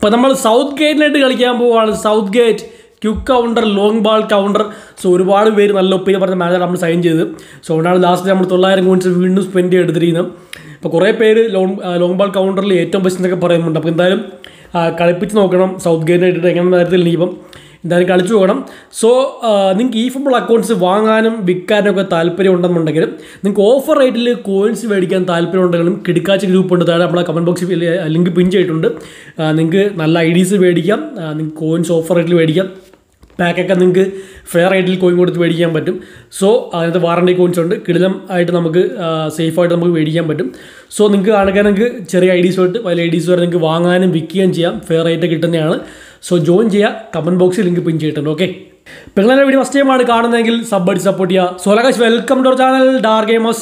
ഇപ്പം നമ്മൾ സൗത്ത് ഗേറ്റിനായിട്ട് കളിക്കാൻ പോവുകയാണ് Southgate quick counter long ball counter so ഒരുപാട് പേര് നല്ല ഒപ്പീനിയൻ പറഞ്ഞ മാനേജർ നമ്മൾ സൈൻ ചെയ്ത് സോ അതുകൊണ്ടാണ് ലാസ്റ്റ് നമ്മൾ തൊള്ളായിരം കോയിൻസ് വീണ്ടും സ്പെൻഡ് ചെയ്തെടുത്തിരിക്കുന്നത് അപ്പോൾ കുറേ പേര് ലോങ് ലോങ് ബാൾ കൗണ്ടറിൽ ഏറ്റവും ബെസ്റ്റ് എന്നൊക്കെ പറയുന്നുണ്ട് അപ്പോൾ എന്തായാലും ആ, കളിപ്പിച്ച് നോക്കണം സൗത്ത് ഗേറ്റിനായിട്ട് എങ്ങനെ തരത്തിൽ ഇനിയിപ്പം എന്തായാലും കളിച്ചു നോക്കണം സോ നിങ്ങൾക്ക് ഈ ഫുട്ബോൾ അക്കൗണ്ട്സ് വാങ്ങാനും വിൽക്കാനും ഒക്കെ താല്പര്യം ഉണ്ടെന്നുണ്ടെങ്കിലും നിങ്ങൾക്ക് ഓഫർ റേറ്റിൽ കോയിൻസ് മേടിക്കാൻ താല്പര്യം ഉണ്ടെങ്കിലും കിടക്കാച്ച ഗ്രൂപ്പ് ഉണ്ട് താഴെ നമ്മളെ കമൻറ്റ് ബോക്സിൽ ലിങ്ക് പിൻ ചെയ്തിട്ടുണ്ട് നിങ്ങൾക്ക് നല്ല ഐ ഡീസ് മേടിക്കാം നിങ്ങൾക്ക് കോയിൻസ് ഓഫർ റേറ്റിൽ മേടിക്കാം പാക്കൊക്കെ നിങ്ങൾക്ക് ഫെയർ റേറ്റിൽ കോയിൻ കൊടുത്ത് മേടിക്കാൻ പറ്റും സോ അതിനകത്ത് വാറണ്ടി കോയിൻസ് ഉണ്ട് കിടിലം ആയിട്ട് നമുക്ക് സേഫായിട്ട് നമുക്ക് മേടിക്കാൻ പറ്റും സോ നിങ്ങൾക്ക് കാണിക്കാൻ നിങ്ങൾക്ക് ചെറിയ ഐ ഡീസ് തൊട്ട് വലിയ ഐ ഡീസ് വരെ നിങ്ങൾക്ക് വാങ്ങാനും വിൽക്കുകയും ചെയ്യാം ഫെയർ റേറ്റ് കിട്ടുന്നതാണ് സോ ജോയിൻ ചെയ്യുക കമൻറ്റ് ബോക്സിൽ ലിങ്ക് പിൻ ചെയ്തിട്ടുണ്ട് ഓക്കെ പിള്ളേരുടെ വീഡിയോ ഫസ്റ്റ് ടൈമാണ് കാണുന്നതെങ്കിൽ സബ് അടി സപ്പോർട്ട് ചെയ്യുക സോ ലഗാസ് വെൽക്കം ടു അവർ ചാനൽ ഡാർ ഗെയിമേഴ്സ്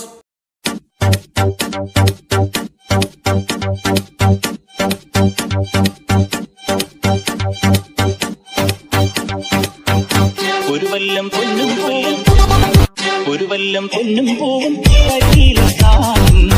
ഒരു വല്ലം പൊന്നും പൂവും ഒരു വല്ലം പൊന്നും പൂവും കരിയിലെത്താൻ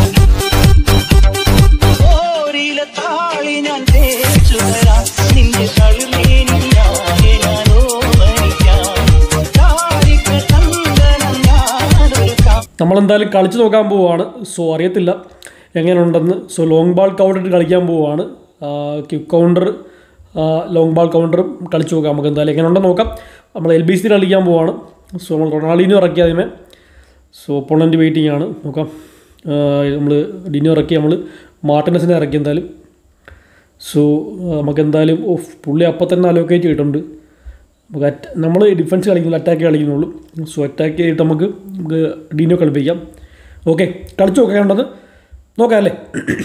ഓരിയിലെ താളി ഞാൻ തേച്ചു തരാം നിന്റെ കളിമേനി ഞാനെ ഞാനോ മരിക്കാം താരിക്ക ചന്ദനം ഞാനൊരുക്കാം നമ്മളെന്തായാലും കളിച്ച് നോക്കാൻ പോവുകയാണ് സോ അറിയത്തില്ല എങ്ങനെയുണ്ടെന്ന് സോ ലോങ് ബാൾ കൗണ്ടർ കളിക്കാൻ പോവുകയാണ് ക്വിക്ക് കൗണ്ടർ ലോങ് ബാൾ കൗണ്ടറും കളിച്ച് നോക്കാം നമുക്ക് എന്തായാലും എങ്ങനെയുണ്ടെന്ന് നോക്കാം നമ്മൾ എൽ ബി സി കളിക്കാൻ പോവുകയാണ് സോ നമ്മൾ റൊണാൾഡിനോ ഇറക്കി ആദ്യമേ സോ ഒപ്പോണൻറ്റ് വെയിറ്റിംഗ് ആണ് നോക്കാം നമ്മൾ ഡിനോ ഇറക്കി നമ്മൾ മാർട്ടിനസിനെ ഇറക്കി എന്തായാലും സോ നമുക്ക് എന്തായാലും ഓഫ് പുള്ളി അപ്പം തന്നെ അലോക്കേറ്റ് ചെയ്തിട്ടുണ്ട് നമുക്ക് അറ്റ നമ്മൾ ഡിഫൻസ് കളിക്കുന്നില്ല അറ്റാക്ക് കളിക്കുന്നുള്ളൂ സോ അറ്റാക്ക് ചെയ്തിട്ട് നമുക്ക് നമുക്ക് ഡീനോ കളിപ്പിക്കാം ഓക്കെ കളിച്ചു നോക്കേണ്ടത് നോക്കാം അല്ലേ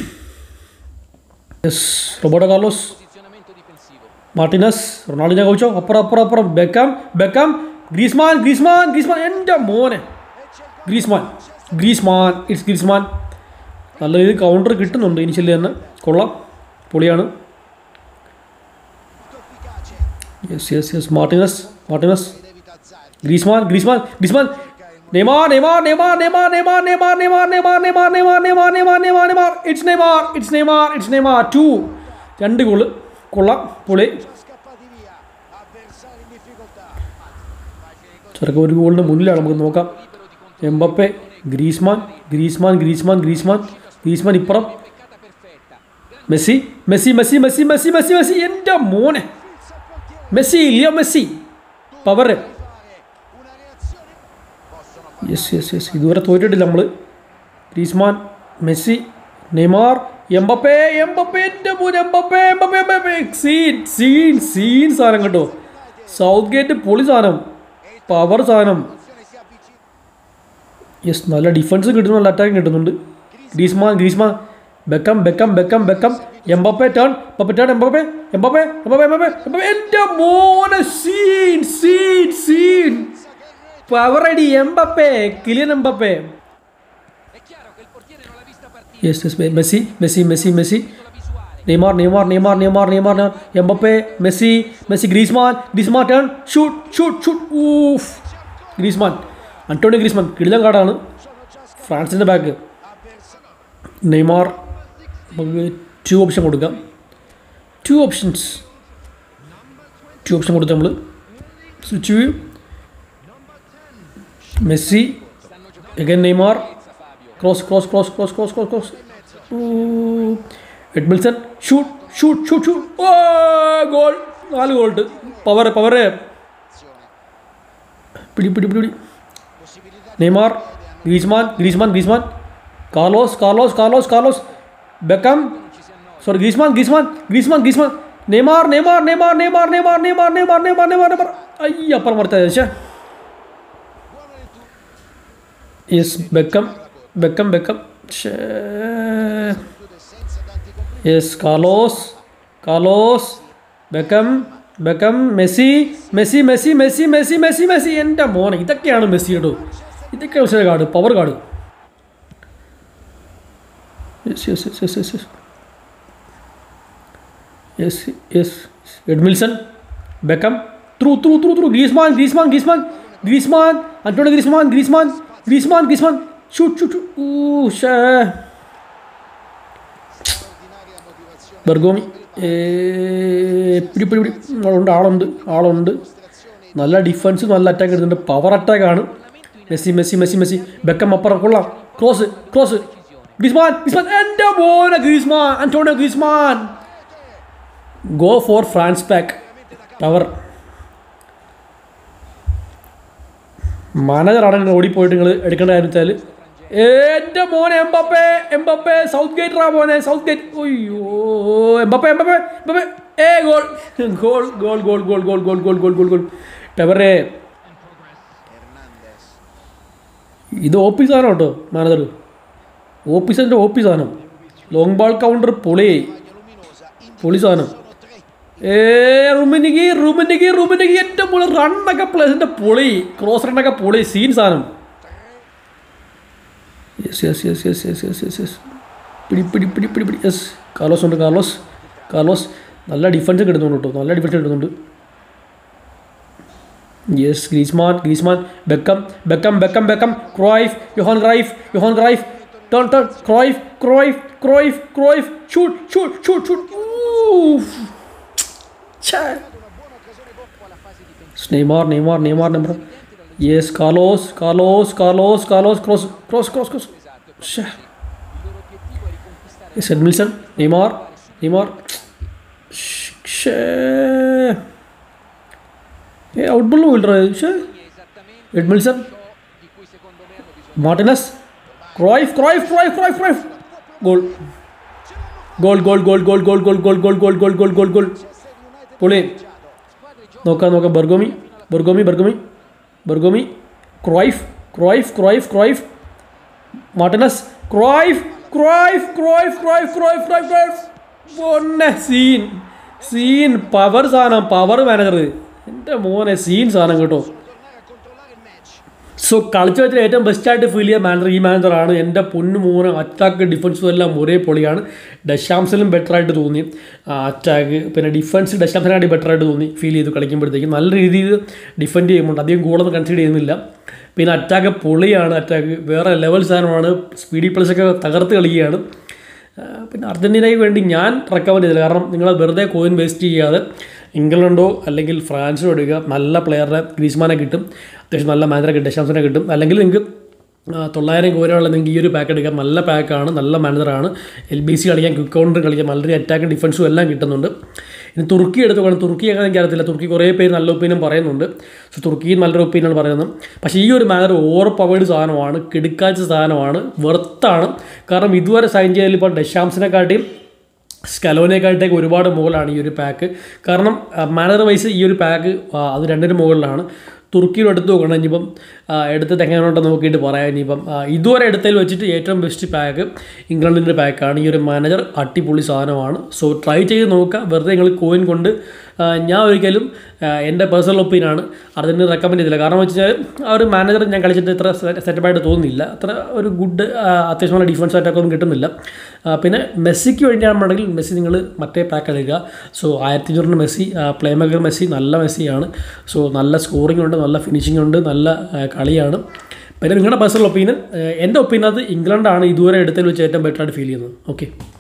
യെസ് റോബോട്ടോ കാർലോസ് മാർട്ടിനസ് റൊണാൾഡിനെ കവിച്ചോ അപ്പുറം അപ്പുറം അപ്പുറം Beckham Beckham Griezmann Griezmann Griezmann എൻ്റെ മോനെ ഗ്രീസ്മാൻ ഗ്രീസ്മാൻ ഇറ്റ്സ് ഗ്രീസ്മാൻ നല്ല രീതിയിൽ കൗണ്ടർ കിട്ടുന്നുണ്ട് ഇനിഷ്യലി തന്നെ കൊള്ളാം പൊളിയാണ് yes yes yes Martinez Martinez Griezmann Griezmann Griezmann Neymar Neymar Neymar Neymar Neymar Neymar Neymar Neymar Neymar Neymar Neymar Neymar Neymar Neymar it's Neymar it's Neymar it's Neymar two രണ്ട് goal കൊള്ളാം പൊളി ചെറുക്ക ഒരു ഗോളിന് മുന്നിലാണ് നമുക്ക് നോക്കാം Mbappe Griezmann Griezmann Griezmann Griezmann Griezmann ഇപ്പുറം Messi Messi Messi Messi Messi Messi Messi എൻ്റെ മോനെ Messi Leo Messi power yes yes yes ഇതുവരെ തോറ്റിട്ടില്ല നമ്മൾ Griezmann Messi Neymar Mbappe Mbappe എൻ്റെ മോൻ Mbappe Mbappe Mbappe scene scene scene സാധനം കേട്ടോ സൗത്ത് ഗേറ്റ് പൊളി സാധനം പവർ സാധനം യെസ് നല്ല ഡിഫൻസ് കിട്ടുന്നു നല്ല അറ്റാക്കും കിട്ടുന്നുണ്ട് Griezmann Griezmann Beckham Beckham Beckham Beckham Mbappe turn Mbappe turn Mbappe Mbappe Mbappe Mbappe Mbappe എൻ്റെ മോനെ സീൻ സീൻ സീൻ പവർ അടി Mbappe Kylian Mbappe yes yes Messi Messi Messi Messi Neymar Neymar Neymar Neymar Neymar Mbappe Messi Messi Griezmann Griezmann turn shoot shoot shoot ഊഫ് Griezmann Antonio Griezmann കിടിലം കാർഡാണ് ഫ്രാൻസിൻ്റെ back Neymar നമുക്ക് two option കൊടുക്കാം two options two option കൊടുത്ത് നമ്മൾ switch ചെയ്യും Messi again Neymar cross cross cross cross cross cross cross Edmilson shoot shoot shoot shoot ഓ ഗോൾ നാല് ഗോൾട്ട് പവർ പവർ പിടി പിടി പിടി പിടി Neymar Griezmann Griezmann Griezmann Carlos Carlos Carlos Carlos Beckham sorry Griezmann Griezmann Griezmann Griezmann Neymar Neymar Neymar Neymar Neymar Neymar Neymar Neymar Neymar Neymar അയ്യ അപ്പുറം മറത്താ ചേച്ചാ yes Beckham Beckham Beckham yes Carlos Carlos Beckham Beckham Messi Messi Messi Messi Messi Messi Messi എൻ്റെ മോനെ ഇതൊക്കെയാണ് Messi കേട്ടോ ഇതൊക്കെ പക്ഷേ card power card yes yes yes yes yes yes yes Edmilson Beckham through through through through Griezmann Griezmann Griezmann Griezmann Antoine Griezmann Griezmann Griezmann Griezmann shoot shoot ഊ ഷേ Bergomi ഏ, പിടി പിടി പിടി ആളുണ്ട് ആളുണ്ട് ആളുണ്ട് നല്ല ഡിഫൻസ് നല്ല അറ്റാക്ക് എടുക്കുന്നുണ്ട് പവർ അറ്റാക്കാണ് Messi Messi Messi Messi Beckham അപ്പുറം കൊള്ളാം ക്രോസ് ക്രോസ് ഗ്രീസ്മാൻ ഗ്രീസ്മാൻ എൻ്റെ മോനെ Griezmann Antonio Griezmann go for France pack power മാനേജറാണ് ഇങ്ങനെ ഓടിപ്പോയിട്ട് നിങ്ങൾ എടുക്കേണ്ട കാര്യം വെച്ചാൽ എൻ്റെ മോനെ എംബപ്പേ എംബപ്പേ സൗത്ത് ഗേറ്റ് റാ മോനെ സൗത്ത് ഗേറ്റ് അയ്യോ എംബപ്പേ എംബപ്പേ എംബപ്പേ ഏ goal goal goal goal goal goal goal goal goal goal goal ടെവറേ ഇത് ഓപ്പി സാധനം കേട്ടോ മാനേജർ ഓഫീസിൻ്റെ ഓപ്പി സാധനം ലോങ് ബാൾ കൗണ്ടർ പൊളി പൊളി സാധനം ഏ റുമിനിക്ക് റുമിനിക്ക് റുമിനിക്ക് ഏറ്റവും പൊളി റണ്ണൊക്കെ പ്ലേസിൻ്റെ പൊളി ക്രോസ് റണ്ണൊക്കെ പൊളി സീൻ സാധനം yes yes yes yes yes yes yes yes പിടി പിടി പിടി പിടി പിടി യെസ് കാർലോസ് ഉണ്ട് കാർലോസ് കാർലോസ് നല്ല ഡിഫൻസ് കിട്ടുന്നുണ്ട് കേട്ടോ നല്ല ഡിഫൻസ് കിട്ടുന്നുണ്ട് yes Griezmann Griezmann Beckham Beckham Beckham Beckham Cruyff Johan Cruyff Johan Cruyff turn turn Cruyff Cruyff Cruyff Cruyff shoot shoot shoot shoot Neymar Neymar Neymar number yes Carlos Carlos Carlos Carlos cross cross cross cross yes Edmilson Neymar Neymar ഷേ ഏ out ball പോയില്ലേ പക്ഷേ Edmilson Martinez Cruyff Cruyff Cruyff Cruyff Cruyff goal goal goal goal goal goal goal goal goal goal goal goal goal goal പൊളി നോക്കാം നോക്കാം Bergomi Bergomi Bergomi Bergomi Cruyff Cruyff Cruyff Cruyff Martinez Cruyff Cruyff Cruyff Cruyff Cruyff Cruyff Cruyff പൊന്നെ scene scene power സാധനം power manager എൻ്റെ മോനെ scene സാധനം കേട്ടോ so കളിച്ചു വെച്ചാൽ ഏറ്റവും ബെസ്റ്റായിട്ട് ഫീൽ ചെയ്യുന്ന മാനേജർ ഈ മാനേജറാണ് എൻ്റെ പൊന്നു മോനെ അറ്റാക്ക് ഡിഫൻസും എല്ലാം ഒരേ പൊളിയാണ് ഡഷാംസിലും ബെറ്റർ ആയിട്ട് തോന്നി അറ്റാക്ക് പിന്നെ ഡിഫൻസ് ഡഷാംസിനായിട്ട് ബെറ്റർ ആയിട്ട് തോന്നി ഫീൽ ചെയ്തു കളിക്കുമ്പോഴത്തേക്കും നല്ല രീതിയിൽ ഡിഫെൻഡ് ചെയ്യുന്നുണ്ട് അധികം ഗോളൊന്നും കൺസിഡർ ചെയ്യുന്നില്ല പിന്നെ അറ്റാക്ക് പൊളിയാണ് അറ്റാക്ക് വേറെ ലെവൽ സാധനമാണ് സ്പീഡി പ്ലസൊക്കെ തകർത്ത് കളിക്കുകയാണ് ആ, പിന്നെ അർജൻറ്റീനയ്ക്ക് വേണ്ടി ഞാൻ റെക്കമെൻഡ് ചെയ്തില്ല കാരണം നിങ്ങൾ വെറുതെ കോയിൻ വേസ്റ്റ് ചെയ്യാതെ ഇംഗ്ലണ്ടോ അല്ലെങ്കിൽ ഫ്രാൻസോ എടുക്കുക നല്ല പ്ലെയറിനെ ഗ്രീസ്മാനെ കിട്ടും അത്യാവശ്യം നല്ല മാനേജറെ കിട്ടും ഡെഷാംസിനെ കിട്ടും അല്ലെങ്കിൽ നിങ്ങൾക്ക് ആ, തൊള്ളായിരം കോരുള്ള നിങ്ങൾക്ക് ഈ ഒരു പാക്ക് എടുക്കാം നല്ല പാക്കാണ് നല്ല മാനേജറാണ് എൽ ബി സി കളിക്കാൻ ക്വിക്ക് കൗണ്ടർ കളിക്കാം നല്ലൊരു അറ്റാക്കും ഡിഫൻസും എല്ലാം കിട്ടുന്നുണ്ട് ഇനി തുർക്കി എടുത്ത് വേണം തുർക്കി അങ്ങനെ എനിക്ക് അറിയത്തില്ല തുർക്കി കുറേ പേര് നല്ല ഒപ്പീനിയൻ പറയുന്നുണ്ട് സോ തുർക്കിയും നല്ലൊരു ഒപ്പീനിയൻ പറയുന്നത് പക്ഷേ ഈ ഒരു മാനർ ഓവർ പവേഡ് സാധനമാണ് കിടുക്കാച്ച സാധനമാണ് വെർത്താണ് കാരണം ഇതുവരെ സൈൻ ചെയ്തതിൽ ഇപ്പോൾ ഡെഷാംസിനെക്കാട്ടിയും സ്കലോനേക്കാട്ടേക്ക് ഒരുപാട് മുകളിലാണ് ഈ ഒരു പാക്ക് കാരണം മാനർ വൈസ് ഈ ഒരു പാക്ക് അത് രണ്ടിനും മുകളിലാണ് തുർക്കിയിൽ എടുത്ത് നോക്കണം ഇനിയിപ്പം ആ, എടുത്തത് എങ്ങനെയുണ്ടെന്ന് നോക്കിയിട്ട് പറയാം ഇനിയിപ്പം ആ, ഇതുവരെ എടുത്തതിൽ വെച്ചിട്ട് ഏറ്റവും ബെസ്റ്റ് പാക്ക് ഇംഗ്ലണ്ടിൻ്റെ പാക്കാണ് ഈ ഒരു മാനേജർ അടിപൊളി സാധനമാണ് സോ ട്രൈ ചെയ്ത് നോക്കുക വെറുതെ നിങ്ങൾ കോയിൻ കൊണ്ട് ആ, ഞാൻ ഒരിക്കലും ആ, എൻ്റെ പേഴ്സണൽ ഒപ്പീനിയനാണ് അർജൻറ്റീന റെക്കമെൻഡ് ചെയ്തില്ല കാരണം വെച്ച് കഴിഞ്ഞാൽ ആ ഒരു മാനേജർ ഞാൻ കളിച്ചിട്ട് ഇത്ര സെറ്റപ്പായിട്ട് തോന്നുന്നില്ല അത്ര ഒരു ഗുഡ് അത്യാവശ്യം നല്ല ഡിഫൻസ് അറ്റാക്കൊന്നും കിട്ടുന്നില്ല ആ, പിന്നെ മെസ്സിക്ക് വേണ്ടിയാണെന്നുണ്ടെങ്കിൽ മെസ്സി നിങ്ങൾ മറ്റേ പാക്ക് എടുക്കുക സോ ആയിരത്തി അഞ്ഞൂറിന് മെസ്സി പ്ലേ മേക്കർ മെസ്സി നല്ല മെസ്സിയാണ് സോ നല്ല സ്കോറിംഗ് ഉണ്ട് നല്ല ഫിനിഷിംഗ് ഉണ്ട് നല്ല ആ, കളിയാണ് പിന്നെ നിങ്ങളുടെ പേഴ്സണൽ ഒപ്പീനിയൻ എൻ്റെ ഒപ്പീനിയൻ അത് ഇംഗ്ലണ്ടാണ് ഇതുവരെ എടുത്തതിൽ വെച്ച് ഏറ്റവും ബെറ്റർ ആയിട്ട് ഫീൽ ചെയ്യുന്നത് ഓക്കെ